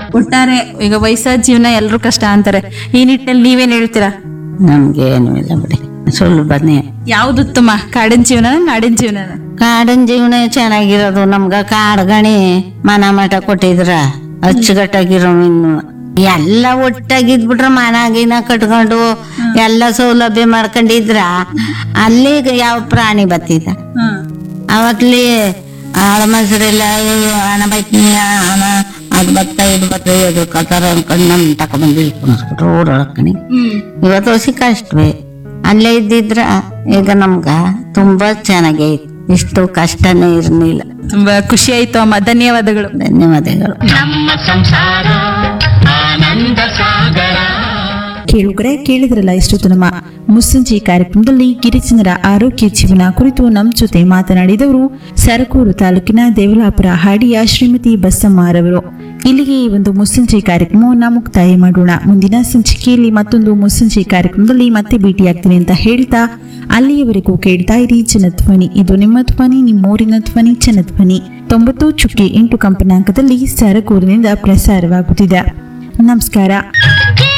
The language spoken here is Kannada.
ಒಟ್ಟಾರೆ ಈಗ ವಯಸ್ಸಾದ ಜೀವನ ಎಲ್ರೂ ಕಷ್ಟ ಅಂತಾರೆ ಈ ನಿಟ್ಟಿನಲ್ಲಿ ನೀವೇನ್ ಹೇಳ್ತೀರಾ ನಮ್ಗೆ ಏನು ಇಲ್ಲ ಬಿಡಿ ಸುಲಭನೇ ಯಾವ್ದು ಉತ್ತಮ ಕಾಡಿನ ಜೀವನ ನಾಡಿನ ಜೀವನ ಕಾಡಿನ ಜೀವನ ಚೆನ್ನಾಗಿರೋದು ನಮ್ಗ ಕಾಡು ಗಣಿ ಮನ ಮಠ ಕೊಟ್ಟಿದ್ರ ಅಚ್ಚುಕಟ್ಟಾಗಿರೋ ಇನ್ನು ಎಲ್ಲ ಒಟ್ಟಾಗಿದ್ಬಿಟ್ರ ಮನ ಗಿನ ಕಟ್ಕೊಂಡು ಎಲ್ಲ ಸೌಲಭ್ಯ ಮಾಡ್ಕೊಂಡಿದ್ರ ಅಲ್ಲಿ ಯಾವ ಪ್ರಾಣಿ ಬತ್ತಿದ ಅವತ್ಲಿ ಆಳ ಮನುಷ್ಯರೆಲ್ಲ ಹಣ ಬೈತಿ ಹಣ ಅದು ಬತ್ತ ಇದು ಬತ್ತ ಇದು ಕತಾರ ಅನ್ಕೊಂಡು ನಮ್ ತಕೊಂಡ್ಬಂದು ಕುಣಿಸ್ಬಿಟ್ರು ಊರೊಳಕ್ಕಣಿ ಇವತ್ತು ಹೊಸಿ ಕಷ್ಟವೇ ಅಲ್ಲೇ ಇದ್ದಿದ್ರ ಈಗ ನಮ್ಗ ತುಂಬಾ ಚೆನ್ನಾಗೈತಿ ಇಷ್ಟು ಕಷ್ಟನೇ ಇರ್ಲಿಲ್ಲ ತುಂಬಾ ಖುಷಿ ಆಯ್ತು ಅಮ್ಮ ಧನ್ಯವಾದಗಳು ಧನ್ಯವಾದಗಳು ಕೇಳುಗರೆ ಕೇಳಿದ್ರಲ್ಲ ಇಷ್ಟೊತ್ತು ನಮ್ಮ ಮುಸ್ಸಂಜೆ ಕಾರ್ಯಕ್ರಮದಲ್ಲಿ ಗಿರಿಜನರ ಆರೋಗ್ಯ ಜೀವನ ಕುರಿತು ನಮ್ಮ ಜೊತೆ ಮಾತನಾಡಿದವರು ಸರಕೂರು ತಾಲೂಕಿನ ದೇವಲಾಪುರ ಹಾಡಿಯ ಶ್ರೀಮತಿ ಬಸಮ್ಮರವರು ಇಲ್ಲಿಗೆ ಈ ಒಂದು ಮುಸ್ಸಂಜೆ ಕಾರ್ಯಕ್ರಮವನ್ನು ಮುಕ್ತಾಯ ಮಾಡೋಣ ಮುಂದಿನ ಸಂಚಿಕೆಯಲ್ಲಿ ಮತ್ತೊಂದು ಮುಸ್ಸಂಜೆ ಕಾರ್ಯಕ್ರಮದಲ್ಲಿ ಮತ್ತೆ ಭೇಟಿಯಾಗ್ತೀನಿ ಅಂತ ಹೇಳ್ತಾ ಅಲ್ಲಿಯವರೆಗೂ ಕೇಳ್ತಾ ಇರಿ ಜನಧ್ವನಿ ಇದು ನಿಮ್ಮ ಧ್ವನಿ ನಿಮ್ಮೂರಿನ ಧ್ವನಿ ಜನಧ್ವನಿ ತೊಂಬತ್ತು ಚುಕ್ಕಿ ಎಂಟು ಕಂಪನಾಂಕದಲ್ಲಿ ಸರಕೂರಿನಿಂದ ಪ್ರಸಾರವಾಗುತ್ತಿದೆ ನಮಸ್ಕಾರ